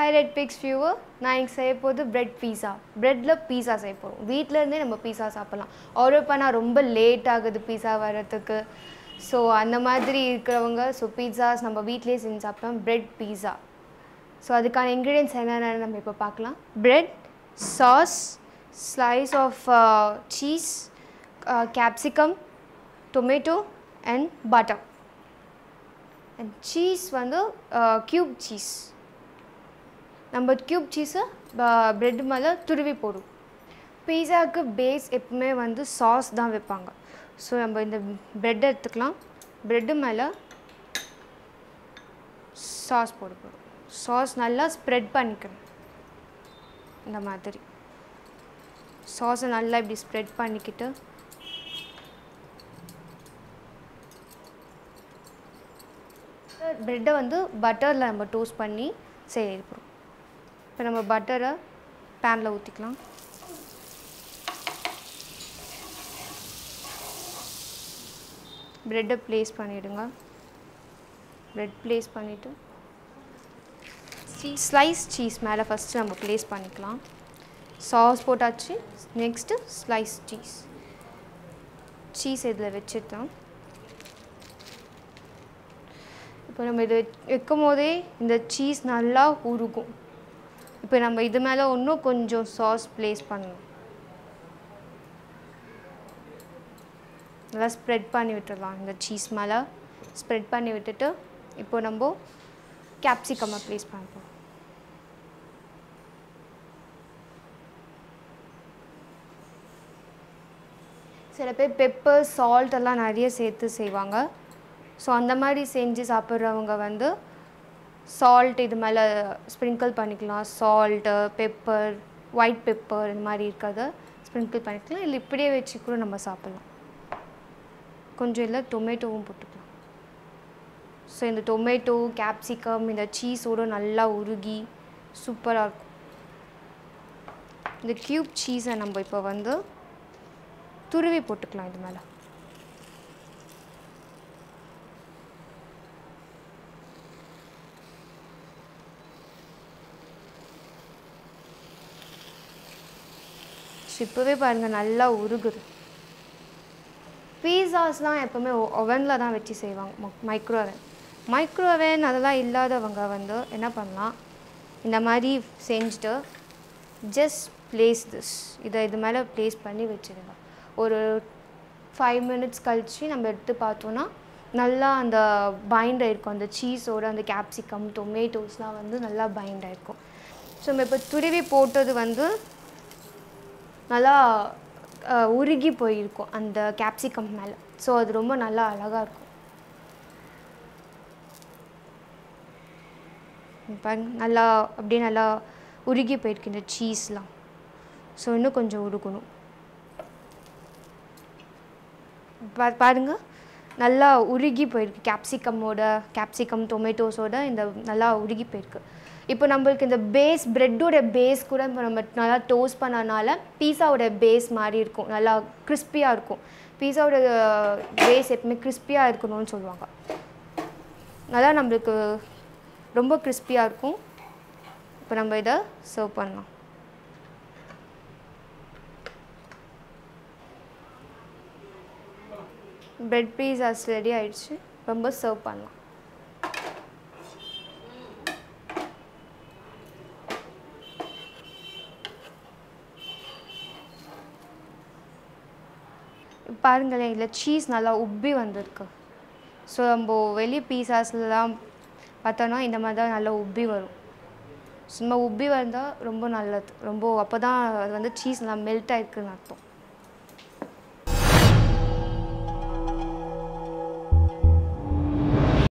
hi red fix viewer நான் இன்னைக்கு செய்ய போகுது பிரெட் பீஸா ப்ரெட்டில் பீஸா செய்ய போகிறோம் வீட்டிலேருந்தே நம்ம பீஸா சாப்பிட்லாம் ஆர்டர் பண்ணால் ரொம்ப லேட் ஆகுது பீஸா வர்றதுக்கு ஸோ அந்த மாதிரி இருக்கிறவங்க ஸோ பீட்சாஸ் நம்ம வீட்டிலேயே செஞ்சு சாப்பிட்டோம் பிரெட் பீஸா ஸோ அதுக்கான இன்க்ரீடியன்ஸ் என்னென்னு நம்ம இப்போ பார்க்கலாம் bread sauce slice of cheese capsicum tomato and butter and cheese வந்து க்யூப் சீஸ் நம்ம க்யூப் சீஸை ப்ரெட் மேலே துருவி போடும் பீஸாவுக்கு பேஸ் எப்பவுமே வந்து சாஸ் தான் வைப்பாங்க ஸோ நம்ம இந்த ப்ரெட் எடுத்துக்கலாம் ப்ரெட்டு மேலே சாஸ் போட போகிறோம் சாஸ் நல்லா ஸ்ப்ரெட் பண்ணிக்கணும் இந்த மாதிரி சாஸை நல்லா இப்படி ஸ்ப்ரெட் பண்ணிக்கிட்டு ப்ரெட்டை வந்து பட்டரில் நம்ம டோஸ்ட் பண்ணி செய்ய போகிறோம் இப்போ நம்ம பட்டரை பேனில் ஊற்றிக்கலாம் ப்ரெட்டை ப்ளேஸ் பண்ணிவிடுங்க ப்ரெட் ப்ளேஸ் பண்ணிவிட்டு சீஸ் ஸ்லைஸ் சீஸ் மேலே ஃபஸ்ட்டு நம்ம ப்ளேஸ் பண்ணிக்கலாம் சாஸ் போட்டாச்சு நெக்ஸ்ட்டு ஸ்லைஸ் சீஸ் சீஸ் இதில் வச்சுட்டோம் இப்போ நம்ம இது வைக்கும் போதே இந்த சீஸ் நல்லா உருகும் இப்போ நம்ம இது மேலே இன்னும் கொஞ்சம் சாஸ் ப்ளேஸ் பண்ணணும் நல்லா ஸ்ப்ரெட் பண்ணி விட்டுடலாம் இந்த சீஸ் மேலே ஸ்ப்ரெட் பண்ணி விட்டுட்டு இப்போ நம்ம கேப்சிகம்மை ப்ளேஸ் பண்ணுறோம் சில பேர் பெப்பர் சால்ட் எல்லாம் நிறைய சேர்த்து செய்வாங்க ஸோ அந்த மாதிரி செஞ்சு சாப்பிட்றவங்க வந்து சால்ட் இது மேலே ஸ்ப்ரிங்கிள் பண்ணிக்கலாம் சால்ட்டு பெப்பர் ஒயிட் பெப்பர் இந்த மாதிரி இருக்கிறத ஸ்ப்ரிங்கிள் பண்ணிக்கலாம் இல்லை இப்படியே வச்சு கூட நம்ம சாப்பிட்லாம் கொஞ்சம் இல்லை டொமேட்டோவும் போட்டுக்கலாம் ஸோ இந்த டொமேட்டோ கேப்சிகம் இந்த சீஸோடு நல்லா உருகி சூப்பராக இருக்கும் இந்த க்யூப் சீஸை நம்ம இப்போ வந்து துருவி போட்டுக்கலாம் இது மேலே இப்போவே பாருங்கள் நல்லா உருகுது பீஸாஸ்லாம் எப்போவுமே ஓவனில் தான் வச்சு செய்வாங்க மைக்ரோவேவன் மைக்ரோவேவன் அதெல்லாம் இல்லாதவங்க வந்து என்ன பண்ணலாம் இந்த மாதிரி செஞ்சுட்டு ஜஸ்ட் ப்ளேஸ் திஸ் இதை இது மேலே ப்ளேஸ் பண்ணி வச்சுருங்க ஒரு ஃபைவ் மினிட்ஸ் கழித்து நம்ம எடுத்து பார்த்தோன்னா நல்லா அந்த பைண்ட் ஆகிருக்கும் அந்த சீஸோட அந்த கேப்சிகம் டொமேட்டோஸ்லாம் வந்து நல்லா பைண்ட் ஆகிருக்கும் ஸோ நம்ம இப்போ துருவி போட்டது வந்து நல்லா உருகி போயிருக்கும் அந்த கேப்சிகம் மேலே ஸோ அது ரொம்ப நல்லா அழகாக இருக்கும் பாருங்க நல்லா அப்படியே நல்லா உருகி போயிருக்கு இந்த சீஸ்லாம் ஸோ இன்னும் கொஞ்சம் உருகணும் பா பாருங்க நல்லா உருகி போயிருக்கு கேப்சிகம்மோட கேப்சிகம் டொமேட்டோஸோட இந்த நல்லா உருகி போயிருக்கு இப்போ நம்மளுக்கு இந்த பேஸ் ப்ரெட்டோட பேஸ் கூட இப்போ நம்ம நல்லா டோஸ்ட் பண்ணனால பீஸாவோட பேஸ் மாதிரி இருக்கும் நல்லா கிறிஸ்பியாக இருக்கும் பீஸாவோட பேஸ் எப்பவுமே கிறிஸ்பியாக இருக்கணும்னு சொல்லுவாங்க நல்லா நம்மளுக்கு ரொம்ப கிறிஸ்பியாக இருக்கும் இப்போ நம்ம இதை சர்வ் பண்ணலாம் பிரெட் பீஸாஸ் ரெடி ஆயிடுச்சு ரொம்ப சர்வ் பண்ணலாம் பாருங்களேன் இதில் சீஸ் நல்லா உப்பி வந்திருக்கு ஸோ நம்ம வெளியே பீஸாஸ்லாம் பார்த்தோன்னா இந்த மாதிரி தான் நல்லா உப்பி வரும் சும்மா உப்பி வந்தால் ரொம்ப நல்லது ரொம்ப அப்போ தான் அது வந்து சீஸ் நல்லா மெல்ட் ஆகிருக்குன்னு அர்த்தம்